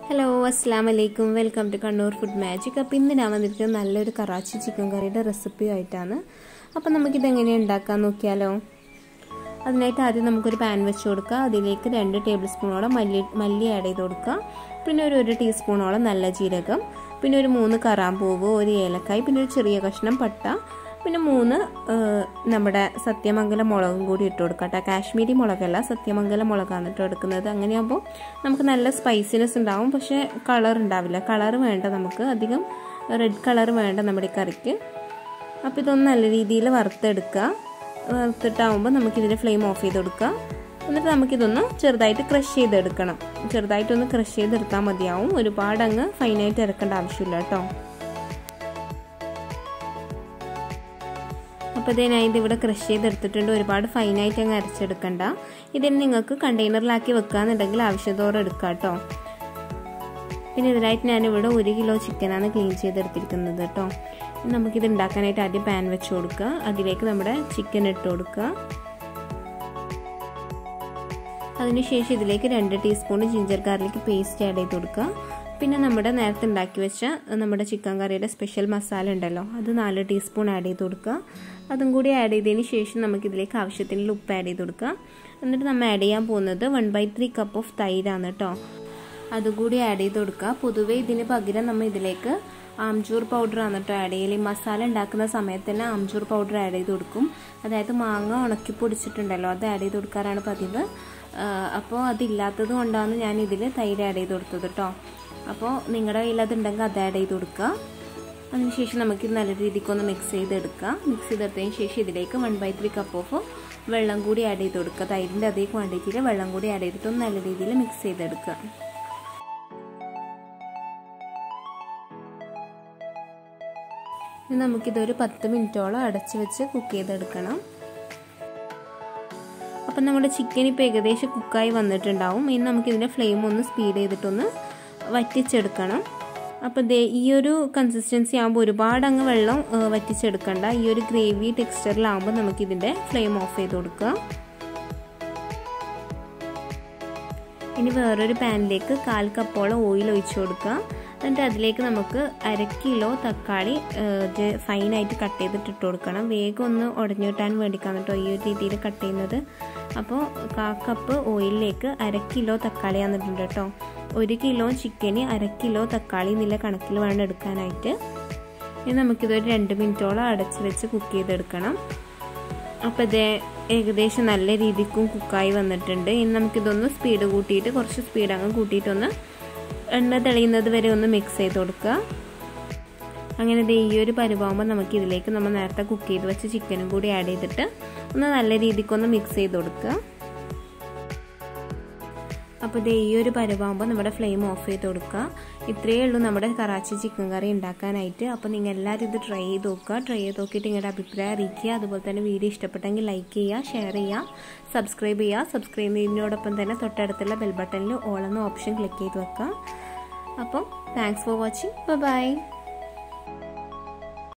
hello അസ്സാം വലൈക്കും welcome to Kannur food magic അപ്പോൾ ഇന്ന് ഞാൻ വന്നിരിക്കുന്നത് നല്ലൊരു കറാച്ചി ചിക്കൻ കറിയുടെ റെസിപ്പി ആയിട്ടാണ് അപ്പോൾ നമുക്കിത് എങ്ങനെയാണ് ഉണ്ടാക്കാൻ നോക്കിയാലോ അതിനായിട്ട് ആദ്യം നമുക്കൊരു പാൻ വെച്ച് കൊടുക്കുക അതിലേക്ക് രണ്ട് ടേബിൾ സ്പൂണോളം മല്ലി മല്ലി ആഡ് ചെയ്ത് കൊടുക്കുക പിന്നെ ഒരു ഒരു ടീസ്പൂണോളം നല്ല ജീരകം പിന്നെ ഒരു മൂന്ന് കറാമ്പൂവ് ഒരു ഏലക്കായ് പിന്നെ ഒരു ചെറിയ കഷ്ണം പട്ട പിന്നെ മൂന്ന് നമ്മുടെ സത്യമംഗലം മുളകും കൂടി ഇട്ട് കൊടുക്കുക കേട്ടോ കാശ്മീരി മുളകല്ല സത്യമംഗലം മുളകാണ് ഇട്ട് എടുക്കുന്നത് അങ്ങനെയാകുമ്പോൾ നമുക്ക് നല്ല സ്പൈസിനെസ് ഉണ്ടാവും പക്ഷേ കളർ ഉണ്ടാവില്ല കളർ വേണ്ട നമുക്ക് അധികം റെഡ് കളർ വേണ്ട നമ്മുടെ കറിക്ക് അപ്പോൾ ഇതൊന്ന് നല്ല രീതിയിൽ വറുത്തെടുക്കുക വറുത്തിട്ടാവുമ്പോൾ നമുക്കിതിൻ്റെ ഫ്ലെയിം ഓഫ് ചെയ്ത് കൊടുക്കുക എന്നിട്ട് നമുക്കിതൊന്ന് ചെറുതായിട്ട് ക്രഷ് ചെയ്തെടുക്കണം ചെറുതായിട്ടൊന്ന് ക്രഷ് ചെയ്തെടുത്താൽ മതിയാവും ഒരുപാട് അങ്ങ് ഫൈനായിട്ട് ഇറക്കേണ്ട ആവശ്യമില്ല കേട്ടോ അപ്പോൾ ഇതേ ഞാൻ ഇതിവിടെ ക്രഷ് ചെയ്തെടുത്തിട്ടുണ്ട് ഒരുപാട് ഫൈനായിട്ട് അങ്ങ് അരച്ചെടുക്കണ്ട ഇതിന് നിങ്ങൾക്ക് കണ്ടെയ്നറിലാക്കി വെക്കുകയെന്നുണ്ടെങ്കിൽ ആവശ്യത്തോടെ എടുക്കാം കേട്ടോ പിന്നെ ഇതിനായിട്ട് ഞാനിവിടെ ഒരു കിലോ ചിക്കനാണ് ക്ലീൻ ചെയ്തെടുത്തിരിക്കുന്നത് കേട്ടോ നമുക്കിത് ഉണ്ടാക്കാനായിട്ട് ആദ്യം പാൻ വെച്ച് കൊടുക്കുക അതിലേക്ക് നമ്മുടെ ചിക്കൻ ഇട്ട് കൊടുക്കുക അതിനുശേഷം ഇതിലേക്ക് രണ്ട് teaspoon ginger garlic paste add ചെയ്ത് കൊടുക്കുക പിന്നെ നമ്മുടെ നേരത്തെ ഉണ്ടാക്കി വെച്ച നമ്മുടെ ചിക്കൻ കറിയുടെ സ്പെഷ്യൽ മസാല ഉണ്ടല്ലോ അത് നാല് ടീസ്പൂൺ ആഡ് ചെയ്ത് കൊടുക്കുക അതും കൂടി ആഡ് ചെയ്തതിന് ശേഷം നമുക്കിതിലേക്ക് ആവശ്യത്തിനുള്ള ഉപ്പ് ആഡ് ചെയ്ത് കൊടുക്കുക എന്നിട്ട് നമ്മൾ ആഡ് ചെയ്യാൻ പോകുന്നത് one by three cup of തൈരാണ് കേട്ടോ അതുകൂടി ആഡ് ചെയ്ത് കൊടുക്കുക പൊതുവേ ഇതിന് പകരം നമ്മൾ ഇതിലേക്ക് ആംചൂർ പൗഡറാണ് കേട്ടോ ആഡ് ചെയ്യൽ ഈ മസാല ഉണ്ടാക്കുന്ന സമയത്ത് തന്നെ ആംചൂർ പൗഡർ ആഡ് ചെയ്ത് കൊടുക്കും അതായത് മാങ്ങ ഉണക്കി പൊടിച്ചിട്ടുണ്ടല്ലോ അത് ആഡ് ചെയ്ത് കൊടുക്കാറാണ് പതിവ് അപ്പോൾ അതില്ലാത്തത് കൊണ്ടാണ് ഞാൻ ഇതിൽ തൈര് ആഡ് ചെയ്ത് കൊടുത്തത് കേട്ടോ അപ്പോൾ നിങ്ങളുടെ കയ്യിൽ അതുണ്ടെങ്കിൽ അത് ആഡ് ചെയ്ത് കൊടുക്കുക അതിനുശേഷം നമുക്ക് നല്ല രീതിക്ക് ഒന്ന് മിക്സ് ചെയ്തെടുക്കുക മിക്സ് ചെയ്തെടുത്തതിന് ശേഷം ഇതിലേക്ക് one by three cup of വെള്ളം കൂടി ആഡ് ചെയ്ത് കൊടുക്കുക തൈരിൻ്റെ അതേ ക്വാണ്ടിറ്റിയിൽ വെള്ളം കൂടി ആഡ് ചെയ്തിട്ട് ഒന്ന് നല്ല രീതിയിൽ മിക്സ് ചെയ്തെടുക്കുക ഇനി നമുക്കിതൊരു പത്ത് മിനിറ്റോളം അടച്ചു വെച്ച് കുക്ക് ചെയ്തെടുക്കണം അപ്പം നമ്മുടെ ചിക്കൻ ഇപ്പോൾ ഏകദേശം കുക്കായി വന്നിട്ടുണ്ടാവും ഇനി നമുക്കിതിൻ്റെ ഫ്ലെയിം ഒന്ന് സ്പീഡ് ചെയ്തിട്ടൊന്ന് വറ്റിച്ചെടുക്കണം അപ്പോൾ ദേ ഈ ഒരു കൺസിസ്റ്റൻസി ആകുമ്പോൾ ഒരുപാട് അങ്ങ് വെള്ളം വറ്റിച്ചെടുക്കണ്ട ഈ ഒരു ഗ്രേവി ടെക്സ്ചറിലാകുമ്പോൾ നമുക്കിതിൻ്റെ ഫ്ലെയിം ഓഫ് ചെയ്ത് കൊടുക്കുക ഇനി വേറൊരു പാനിലേക്ക് കാൽ കപ്പോളം ഓയിൽ ഒഴിച്ചു കൊടുക്കുക എന്നിട്ട് അതിലേക്ക് നമുക്ക് അര കിലോ തക്കാളി ഫൈനായിട്ട് കട്ട് ചെയ്തിട്ട് ഇട്ട് കൊടുക്കണം വേഗം ഒന്ന് ഉടഞ്ഞു കിട്ടാൻ വേണ്ടിക്കാണ് കേട്ടോ ഈ ഒരു രീതിയിൽ കട്ട് ചെയ്യുന്നത് അപ്പോൾ കാ കപ്പ് ഓയിലിലേക്ക് അര കിലോ തക്കാളി വന്നിട്ടുണ്ട് കേട്ടോ ഒരു കിലോ ചിക്കന് അര കിലോ തക്കാളി എന്നുള്ള കണക്കിൽ വേണം എടുക്കാനായിട്ട് ഇനി നമുക്കിതൊരു രണ്ട് മിനിറ്റോളം അടച്ച് വെച്ച് കുക്ക് ചെയ്തെടുക്കണം അപ്പോൾ ഇത് ഏകദേശം നല്ല രീതിക്കും കുക്കായി വന്നിട്ടുണ്ട് ഇനി നമുക്കിതൊന്ന് സ്പീഡ് കൂട്ടിയിട്ട് കുറച്ച് സ്പീഡ് അങ്ങ് കൂട്ടിയിട്ടൊന്ന് എണ്ണ തെളിയുന്നത് വരെ ഒന്ന് മിക്സ് ചെയ്ത് കൊടുക്കുക അങ്ങനെ ഇത് ഈ ഒരു പരിവാകുമ്പോൾ നമുക്ക് ഇതിലേക്ക് നമ്മൾ നേരത്തെ കുക്ക് ചെയ്ത് വെച്ച് ചിക്കനും കൂടി ആഡ് ചെയ്തിട്ട് ഒന്ന് നല്ല രീതിക്കൊന്ന് മിക്സ് ചെയ്ത് കൊടുക്കുക അപ്പോൾ ഇത് ഈ ഒരു പരുവാകുമ്പോൾ നമ്മുടെ ഫ്ലെയിം ഓഫ് ചെയ്ത് കൊടുക്കുക ഇത്രയേ ഉള്ളൂ നമ്മുടെ കറാച്ചി ചിക്കൻ കറി ഉണ്ടാക്കാനായിട്ട് അപ്പോൾ നിങ്ങൾ എല്ലാവരും ഇത് ട്രൈ ചെയ്ത് നോക്കുക ട്രൈ ചെയ്ത് നോക്കിയിട്ട് നിങ്ങളുടെ അഭിപ്രായം അറിയിക്കുക അതുപോലെ തന്നെ വീഡിയോ ഇഷ്ടപ്പെട്ടെങ്കിൽ ലൈക്ക് ചെയ്യുക ഷെയർ ചെയ്യുക സബ്സ്ക്രൈബ് ചെയ്യുക സബ്സ്ക്രൈബ് ചെയ്യുന്നതിനോടൊപ്പം തന്നെ തൊട്ടടുത്തുള്ള ബെൽ ബട്ടണിൽ ഓൾ എന്ന ഓപ്ഷൻ ക്ലിക്ക് ചെയ്ത് വെക്കുക അപ്പം താങ്ക്സ് ഫോർ വാച്ചിങ് ബൈ